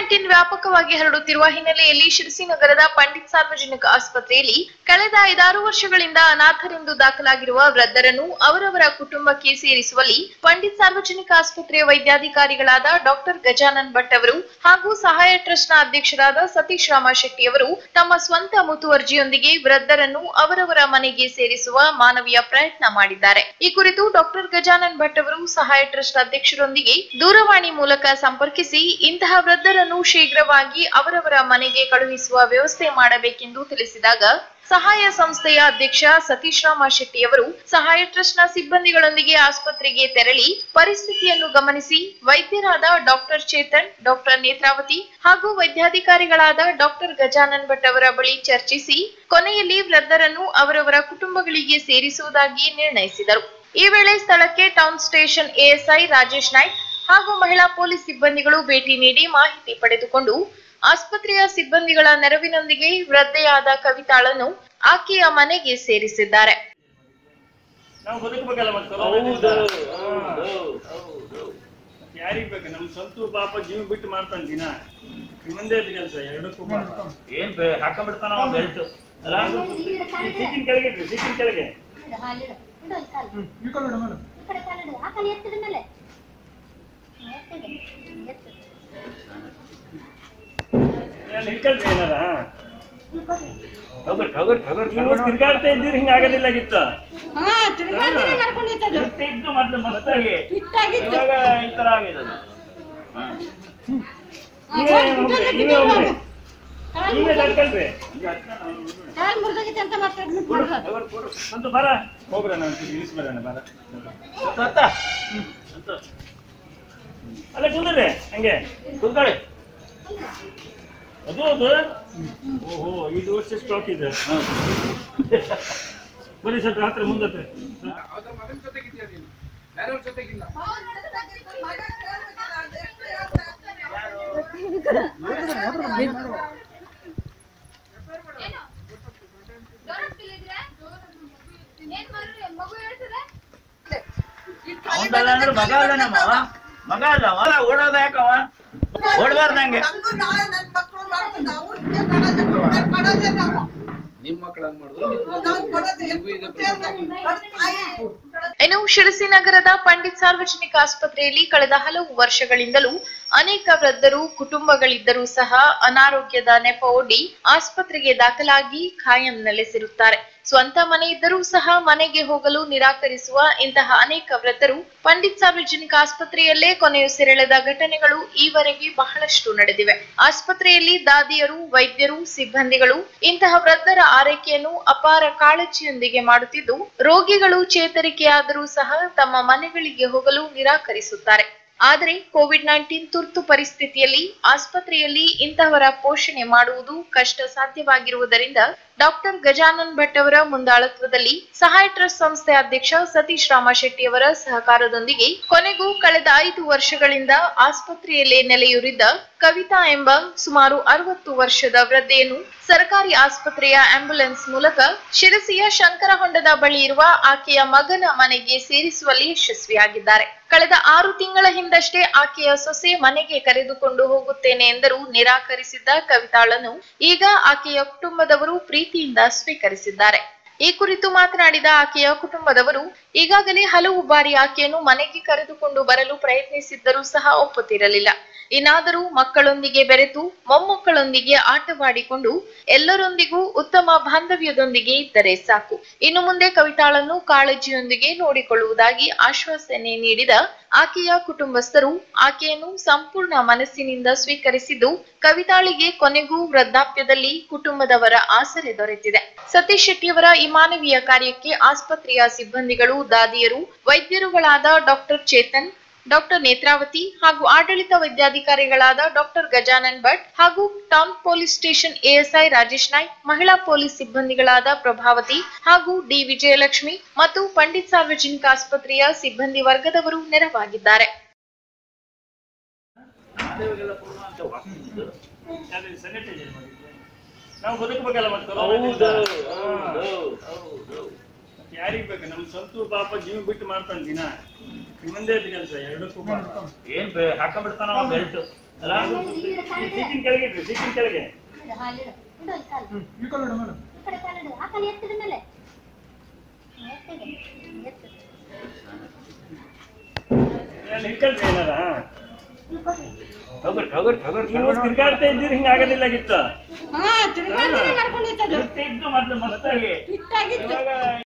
Nineteen ವ್ಯಾಪಕವಾಗಿ ಹರಡುತ್ತಿರುವ ಹಿನ್ನೆಲೆಯಲ್ಲಿ ಶಿರಸಿ ನಗರದ ಪಂಡಿತ್ ಸಾರ್ವಜನಿಕ ಆಸ್ಪತ್ರೆಯಲ್ಲಿ ಕಳೆದ ಐದಾರು ವರ್ಷಗಳಿಂದ ಅನಾಥರೆಂದು ದಾಖಲಾಗಿರುವ ವೃದ್ಧರನ್ನು ಅವರವರ ಕುಟುಂಬಕ್ಕೆ ಸೇರಿಸುವಲ್ಲಿ ಪಂಡಿತ್ ಸಾರ್ವಜನಿಕ ಆಸ್ಪತ್ರೆಯ ವೈದ್ಯಾಧಿಕಾರಿಗಳಾದ ಡಾಕ್ಟರ್ ಗಜಾನನ್ ಭಟ್ ಅವರು ಹಾಗೂ ಸಹಾಯ ಟ್ರಸ್ಟ್ನ ಅಧ್ಯಕ್ಷರಾದ ಸತೀಶ್ ರಾಮ ಶೆಟ್ಟಿ ಅವರು ತಮ್ಮ ಸ್ವಂತ ಮುತುವರ್ಜಿಯೊಂದಿಗೆ ವೃದ್ಧರನ್ನು ಅವರವರ ಮನೆಗೆ ಸೇರಿಸುವ ಮಾನವೀಯ ಪ್ರಯತ್ನ ಮಾಡಿದ್ದಾರೆ ಈ ಕುರಿತು ಡಾಕ್ಟರ್ ಗಜಾನನ್ ಭಟ್ ಅವರು ಸಹಾಯ ಟ್ರಸ್ಟ್ ಅಧ್ಯಕ್ಷರೊಂದಿಗೆ ದೂರವಾಣಿ ಮೂಲಕ ಸಂಪರ್ಕಿಸಿ ಇಂತಹ ವೃದ್ಧರನ್ನು ಶೀಘ್ರವಾಗಿ ಅವರವರ ಮನೆಗೆ ಕಳುಹಿಸುವ ವ್ಯವಸ್ಥೆ ಮಾಡಬೇಕೆಂದು ತಿಳಿಸಿದಾಗ ಸಹಾಯ ಸಂಸ್ಥೆಯ ಅಧ್ಯಕ್ಷ ಸತೀಶ್ ರಾಮ ಶೆಟ್ಟಿ ಅವರು ಸಹಾಯ ಟ್ರಸ್ಟ್ನ ಸಿಬ್ಬಂದಿಗಳೊಂದಿಗೆ ಆಸ್ಪತ್ರೆಗೆ ತೆರಳಿ ಪರಿಸ್ಥಿತಿಯನ್ನು ಗಮನಿಸಿ ವೈದ್ಯರಾದ ಡಾಕ್ಟರ್ ಚೇತನ್ ಡಾಕ್ಟರ್ ನೇತ್ರಾವತಿ ಹಾಗೂ ವೈದ್ಯಾಧಿಕಾರಿಗಳಾದ ಡಾಕ್ಟರ್ ಗಜಾನನ್ ಭಟ್ ಅವರ ಬಳಿ ಚರ್ಚಿಸಿ ಕೊನೆಯಲ್ಲಿ ವೃದ್ಧರನ್ನು ಅವರವರ ಕುಟುಂಬಗಳಿಗೆ ಸೇರಿಸುವುದಾಗಿ ನಿರ್ಣಯಿಸಿದರು ಈ ವೇಳೆ ಸ್ಥಳಕ್ಕೆ town station ASI Rajesh Naik ಹಾಗೂ ಮಹಿಳಾ ಪೊಲೀಸ್ ಸಿಬ್ಬಂದಿಗಳು ಭೇಟಿ ನೀಡಿ ಮಾಹಿತಿ ಪಡೆದುಕೊಂಡು ಆಸ್ಪತ್ರೆಯ ಸಿಬ್ಬಂದಿಗಳ ನೆರವಿನೊಂದಿಗೆ ವೃದ್ಧೆಯಾದ ಕವಿತಾಳನ್ನು ಆಕೆಯ ಮನೆಗೆ ಸೇರಿಸಿದ್ದಾರೆ ನಾವು ಬದುಕಬೇಕಲ್ಲ ಮತ್ತೆ ಹೌದು ಹೌದು ಯಾರಿಗ್ ಬೇಕು ನಮ್ ಸ್ವಂತ ಪಾಪ ಜೀವ ಬಿಟ್ಟು ಮಾಡ್ತಾನೆ ದಿನ ಮುಂದೆ ಕೆಲಸ ಎರಡಕ್ಕೂ ಪಾಪ. ಏನ್ ಬೆ- ಹಾಕೊಂಡ್ಬಿಡ್ತಾನ ಅವ ಬೆಲ್ಟ್ ಅಲ್ಲ ಈ ಸೀಟಿನ ಕೆಳಗೆ ಇಡ್ರಿ, ಸೀಟಿನ ಕೆಳಗೆ ಏನ್ ಹಿಡ್ಕೊಳ್ರಿ ಏನಾರ ಹೋಗ್ರಿ ಹೋಗ್ರಿ ಹೋಗ್ರಿ ನೀವು ತಿರ್ಗಾಡ್ತಾ ಇದ್ದೀರಿ ಹಿಂಗ ಆಗೋದಿಲ್ಲಾಗಿತ್ತು ಹಾ ತಿರುಗಾಡ್ತಾನೆ ನಡ್ಕೊಂಡಿದ್ದದು ಇದ್ದು ಮೊದ್ಲು ಮಸ್ತಾಗಿ ಫಿಟ್ಟಾಗಿತ್ತು ಇವಾಗ ಈ ತರ ಆಗಿದೆ ಅದು. ಹಾ. ನೀವೇ ಹೋಗ್ರಿ ನೀವೇ ಹೋಗ್ರಿ ನೀವೇ ತಡ್ಕೊಳ್ರಿ ಕಾಲ್ ಮುರಿದೋಗಿತ್ತು ಅಂತ ಮತ್ತೆ admit ಮಾಡ್ದ. ಹೋಗ್ರಿ, ಕೊಡು. ಅಂತ ಬರ ಹೋಗ್ರ ನಾನು ಇಳಿಸ್ ಬರೋಣ ಬರ ಗೊತ್ತಾ? ಅತ್ತ? ಅಂತ. ಅಲ್ಲ ಕುಂದ್ರಿ ಹಂಗೆ ಕೂತ್ಕೊಳ್ಳಿ ಅದು ಅದು ಓಹೋ ಐದು ವರ್ಷ ಸ್ಟಾಕ್ ಇದೆ ಬರೀ ಸ್ವಲ್ಪ ಹತ್ರ ಮುಂದತ್ತೆ ಅದರ ಮಗನ ಜೊತೆಗಿದ್ಯಾ ನೀನು ಬೇರೆಯವ್ರ ಜೊತೆಗಿಲ್ಲ ಅವನ್ದಲ್ಲ ಅಂದ್ರೆ ಮಗ ಅಲ್ಲ ನಮ್ಮ ಮಗ ಅಲ್ಲ ಅವ ಓಡೋದ ಯಾಕವ ಓಡ್ಬಾರ್ದಂಗೆ ನಮ್ಗೂ ನಾಳೆ ನನ್ ಮಕ್ಳು ಮಾಡ್ತಾರೆ ನಾವು ಹಿಂಗೆ ಮಾಡೋದು ನಾನ್ ಮಾಡೋದೇ ನಾವು ನಿಮ್ಮ ಮಕ್ಕಳು ಹಂಗ್ ಮಾಡಿದ್ರು ನಾವು ಕೊಡೋದು ನಿಮ್ಗೂ ಇದೆ ಇನ್ನು ಶಿರಸಿ ನಗರದ ಪಂಡಿತ್ ಸಾರ್ವಜನಿಕ ಆಸ್ಪತ್ರೆಯಲ್ಲಿ ಕಳೆದ ಹಲವು ವರ್ಷಗಳಿಂದಲೂ ಅನೇಕ ವೃದ್ಧರು ಕುಟುಂಬಗಳಿದ್ದರೂ ಸಹ ಅನಾರೋಗ್ಯದ ನೆಪ ಒಡ್ಡಿ ಆಸ್ಪತ್ರೆಗೆ ದಾಖಲಾಗಿ ಖಾಯಂ ನೆಲೆಸಿರುತ್ತಾರೆ ಸ್ವಂತ ಮನೆ ಇದ್ದರೂ ಸಹ ಮನೆಗೆ ಹೋಗಲು ನಿರಾಕರಿಸುವ ಇಂತಹ ಅನೇಕ ವೃದ್ಧರು ಪಂಡಿತ್ ಸಾರ್ವಜನಿಕ ಆಸ್ಪತ್ರೆಯಲ್ಲೇ ಕೊನೆಯುಸಿರೆಳೆದ ಘಟನೆಗಳು ಈವರೆಗೆ ಬಹಳಷ್ಟು ನಡೆದಿವೆ ಆಸ್ಪತ್ರೆಯಲ್ಲಿ ದಾದಿಯರು ವೈದ್ಯರು ಸಿಬ್ಬಂದಿಗಳು ಇಂತಹ ವೃದ್ಧರ ಆರೈಕೆಯನ್ನು ಅಪಾರ ಕಾಳಜಿಯೊಂದಿಗೆ ಮಾಡುತ್ತಿದ್ದು ರೋಗಿಗಳು ಚೇತರಿಕೆಯಾದರೂ ಸಹ ತಮ್ಮ ಮನೆಗಳಿಗೆ ಹೋಗಲು ನಿರಾಕರಿಸುತ್ತಾರೆ ಆದರೆ ಕೋವಿಡ್ ನೈನ್ಟೀನ್ ತುರ್ತು ಪರಿಸ್ಥಿತಿಯಲ್ಲಿ ಆಸ್ಪತ್ರೆಯಲ್ಲಿ ಇಂತಹವರ ಪೋಷಣೆ ಮಾಡುವುದು ಕಷ್ಟ ಸಾಧ್ಯವಾಗಿರುವುದರಿಂದ ಡಾಕ್ಟರ್ ಗಜಾನನ್ ಭಟ್ ಅವರ ಮುಂದಾಳತ್ವದಲ್ಲಿ ಸಹಾಯ ಟ್ರಸ್ಟ್ ಸಂಸ್ಥೆ ಅಧ್ಯಕ್ಷ ಸತೀಶ್ ರಾಮ ಶೆಟ್ಟಿ ಅವರ ಸಹಕಾರದೊಂದಿಗೆ ಕೊನೆಗೂ ಕಳೆದ ಐದು ವರ್ಷಗಳಿಂದ ಆಸ್ಪತ್ರೆಯಲ್ಲೇ ನೆಲೆಯೂರಿದ್ದ ಕವಿತಾ ಎಂಬ ಸುಮಾರು ಅರವತ್ತು ವರ್ಷದ ವೃದ್ಧೆಯನ್ನು ಸರ್ಕಾರಿ ಆಸ್ಪತ್ರೆಯ ಆಂಬ್ಯುಲೆನ್ಸ್ ಮೂಲಕ ಶಿರಸಿಯ ಶಂಕರ ಹೊಂಡದ ಬಳಿ ಇರುವ ಆಕೆಯ ಮಗನ ಮನೆಗೆ ಸೇರಿಸುವಲ್ಲಿ ಯಶಸ್ವಿಯಾಗಿದ್ದಾರೆ ಕಳೆದ ಆರು ತಿಂಗಳ ಹಿಂದಷ್ಟೇ ಆಕೆಯ ಸೊಸೆ ಮನೆಗೆ ಕರೆದುಕೊಂಡು ಹೋಗುತ್ತೇನೆ ಎಂದರೂ ನಿರಾಕರಿಸಿದ್ದ ಕವಿತಾಳನ್ನು ಈಗ ಆಕೆಯ ಕುಟುಂಬದವರು ಪ್ರೀತಿಯಿಂದ ಸ್ವೀಕರಿಸಿದ್ದಾರೆ ಈ ಕುರಿತು ಮಾತನಾಡಿದ ಆಕೆಯ ಕುಟುಂಬದವರು ಈಗಾಗಲೇ ಹಲವು ಬಾರಿ ಆಕೆಯನ್ನು ಮನೆಗೆ ಕರೆದುಕೊಂಡು ಬರಲು ಪ್ರಯತ್ನಿಸಿದ್ದರೂ ಸಹ ಒಪ್ಪುತ್ತಿರಲಿಲ್ಲ ಇನ್ನಾದರೂ ಮಕ್ಕಳೊಂದಿಗೆ ಬೆರೆತು ಮೊಮ್ಮಕ್ಕಳೊಂದಿಗೆ ಆಟವಾಡಿಕೊಂಡು ಎಲ್ಲರೊಂದಿಗೂ ಉತ್ತಮ ಬಾಂಧವ್ಯದೊಂದಿಗೆ ಇದ್ದರೆ ಸಾಕು ಇನ್ನು ಮುಂದೆ ಕವಿತಾಳನ್ನು ಕಾಳಜಿಯೊಂದಿಗೆ ನೋಡಿಕೊಳ್ಳುವುದಾಗಿ ಆಶ್ವಾಸನೆ ನೀಡಿದ ಆಕೆಯ ಕುಟುಂಬಸ್ಥರು ಆಕೆಯನ್ನು ಸಂಪೂರ್ಣ ಮನಸ್ಸಿನಿಂದ ಸ್ವೀಕರಿಸಿದ್ದು ಕವಿತಾಳಿಗೆ ಕೊನೆಗೂ ವೃದ್ಧಾಪ್ಯದಲ್ಲಿ ಕುಟುಂಬದವರ ಆಸರೆ ದೊರೆತಿದೆ ಸತೀಶ್ ಶೆಟ್ಟಿಯವರ ಈ ಮಾನವೀಯ ಕಾರ್ಯಕ್ಕೆ ಆಸ್ಪತ್ರೆಯ ಸಿಬ್ಬಂದಿಗಳು ದಾದಿಯರು ವೈದ್ಯರುಗಳಾದ ಡಾಕ್ಟರ್ ಚೇತನ್ ಡಾಕ್ಟರ್ ನೇತ್ರಾವತಿ ಹಾಗೂ ಆಡಳಿತ ವೈದ್ಯಾಧಿಕಾರಿಗಳಾದ ಡಾಕ್ಟರ್ ಗಜಾನನ್ ಭಟ್ ಹಾಗೂ town police station ASI Rajesh Naik ಮಹಿಳಾ ಪೊಲೀಸ್ ಸಿಬ್ಬಂದಿಗಳಾದ ಪ್ರಭಾವತಿ ಹಾಗೂ ಡಿ ವಿಜಯಲಕ್ಷ್ಮಿ ಮತ್ತು ಪಂಡಿತ್ ಸಾರ್ವಜನಿಕ ಆಸ್ಪತ್ರೆಯ ಸಿಬ್ಬಂದಿ ವರ್ಗದವರು ನೆರವಾಗಿದ್ದಾರೆ ಮಾದೇವಿಗೆಲ್ಲ ಕೊಡುವಂತ ವಾಸನೆ ಸ್ಯಾನಿಟೈಸರ್ ಮಾಡಿದ್ವಿ ನಾವು ಬದುಕಬೇಕಲ್ಲ ಮತ್ತೆ ಹೌದು ಹೌದು ಹೌದು ಯಾರಿಗ್ ಬೇಕು ನಮ್ ಸ್ವಂತ ಪಾಪ ಜೀವ ಬಿಟ್ಟು ಮಾಡ್ತಾನೆ ದಿನ ಮುಂದೆ ಕೆಲಸ ಎರಡಕ್ಕೂ ಪಾಪ. ಏನ್ ಬೆ- ಹಾಕೊಂಡ್ಬಿಡ್ತಾನ ಅವ ಬೆಲ್ಟ್ ಅಲ್ಲ ಸೀಟಿನ ಕೆಳಗೆ ಇಡ್ರಿ ಸೀಟಿನ ಕೆಳಗೆ ಹಾಲಿಡು. ಇಡು ಈ ಕಾಲು. ಈ ಕಡೆ ಮೇಡಮ್ ಈ ಕಡೆ ಕಾಲಿಡು. ಆ ಕಾಲು ಎತ್ತಿದ ಮೇಲೆ ಎತ್ತಿದೆ. ಎತ್ತು. ಅಲ್ಲಿ ಹಿಡ್ಕೊಳ್ರಿ ಏನಾರ ಇಲ್ಲಿ ಕೊಡು. ಟಗರ್ ಟಗರ್ ಟಗರ್ ನೀವು ತಿರ್ಗಾಡ್ತಾ ಇದ್ದೀರಿ ಹಿಂಗ ಆಗೋದಿಲ್ಲಾಗಿತ್ತು ಹಾ ತಿರುಗಾಡ್ತಾನೆ ಮಾಡ್ಕೊಂಡಿದ್ದದು ಇದ್ದು ಮೊದ್ಲು ಮಸ್ತಾಗಿ ಇಟ್ಟಾಗಿತ್ತು ಇವಾಗ